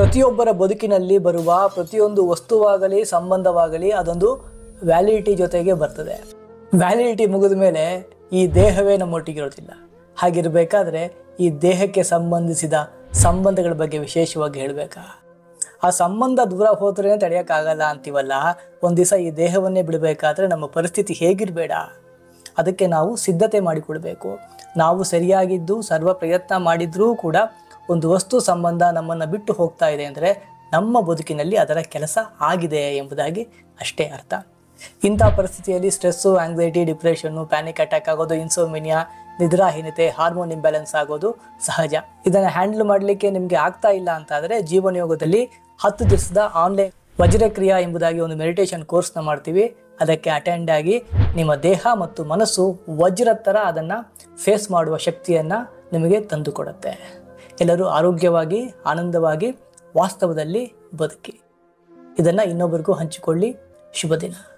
ಪ್ರತಿಯೊಬ್ಬರ ಬದುಕಿನಲ್ಲಿ ಬರುವ ಪ್ರತಿಯೊಂದು ವಸ್ತುವಾಗಲಿ ಸಂಬಂಧವಾಗಲಿ ಅದೊಂದು ವ್ಯಾಲಿಡಿಟಿ ಜೊತೆಗೆ ಬರ್ತದೆ ವ್ಯಾಲಿಡಿಟಿ ಮುಗಿದ ಮೇಲೆ ಈ ದೇಹವೇ ನಮ್ಮೊಟ್ಟಿಗಿರೋದಿಲ್ಲ ಹಾಗಿರಬೇಕಾದ್ರೆ ಈ ದೇಹಕ್ಕೆ ಸಂಬಂಧಿಸಿದ ಸಂಬಂಧಗಳ ಬಗ್ಗೆ ವಿಶೇಷವಾಗಿ ಹೇಳಬೇಕಾ ಆ ಸಂಬಂಧ ದೂರ ಹೋದ್ರೆ ತಡೆಯೋಕ್ಕಾಗಲ್ಲ ಅಂತೀವಲ್ಲ ಒಂದು ದಿವಸ ಈ ದೇಹವನ್ನೇ ಬಿಡಬೇಕಾದ್ರೆ ನಮ್ಮ ಪರಿಸ್ಥಿತಿ ಹೇಗಿರಬೇಡ ಅದಕ್ಕೆ ನಾವು ಸಿದ್ಧತೆ ಮಾಡಿಕೊಳ್ಬೇಕು ನಾವು ಸರಿಯಾಗಿದ್ದು ಸರ್ವ ಪ್ರಯತ್ನ ಮಾಡಿದ್ರೂ ಕೂಡ ಒಂದು ವಸ್ತು ಸಂಬಂಧ ನಮ್ಮನ್ನು ಬಿಟ್ಟು ಹೋಗ್ತಾ ಇದೆ ಅಂದರೆ ನಮ್ಮ ಬದುಕಿನಲ್ಲಿ ಅದರ ಕೆಲಸ ಆಗಿದೆ ಎಂಬುದಾಗಿ ಅಷ್ಟೇ ಅರ್ಥ ಇಂಥ ಪರಿಸ್ಥಿತಿಯಲ್ಲಿ stress anxiety depression panic attack ಆಗೋದು ಇನ್ಸೋಮಿನಿಯಾ ನಿದ್ರಾಹೀನತೆ ಹಾರ್ಮೋನ್ ಇಂಬ್ಯಾಲೆನ್ಸ್ ಆಗೋದು ಸಹಜ ಇದನ್ನು ಹ್ಯಾಂಡಲ್ ಮಾಡಲಿಕ್ಕೆ ನಿಮಗೆ ಆಗ್ತಾ ಇಲ್ಲ ಅಂತಾದರೆ ಜೀವನ ಯೋಗದಲ್ಲಿ ಹತ್ತು ದಿವಸದ ಆನ್ಲೈನ್ ವಜ್ರಕ್ರಿಯಾ ಎಂಬುದಾಗಿ ಒಂದು ಮೆಡಿಟೇಷನ್ ಕೋರ್ಸ್ನ ಮಾಡ್ತೀವಿ ಅದಕ್ಕೆ ಅಟೆಂಡ್ ಆಗಿ ನಿಮ್ಮ ದೇಹ ಮತ್ತು ಮನಸ್ಸು ವಜ್ರದ ಥರ ಅದನ್ನು ಫೇಸ್ ಮಾಡುವ ಶಕ್ತಿಯನ್ನು ನಿಮಗೆ ತಂದುಕೊಡುತ್ತೆ ಎಲ್ಲರೂ ಆರೋಗ್ಯವಾಗಿ ಆನಂದವಾಗಿ ವಾಸ್ತವದಲ್ಲಿ ಬದುಕಿ ಇದನ್ನು ಇನ್ನೊಬ್ಬರಿಗೂ ಹಂಚಿಕೊಳ್ಳಿ ಶುಭ ದಿನ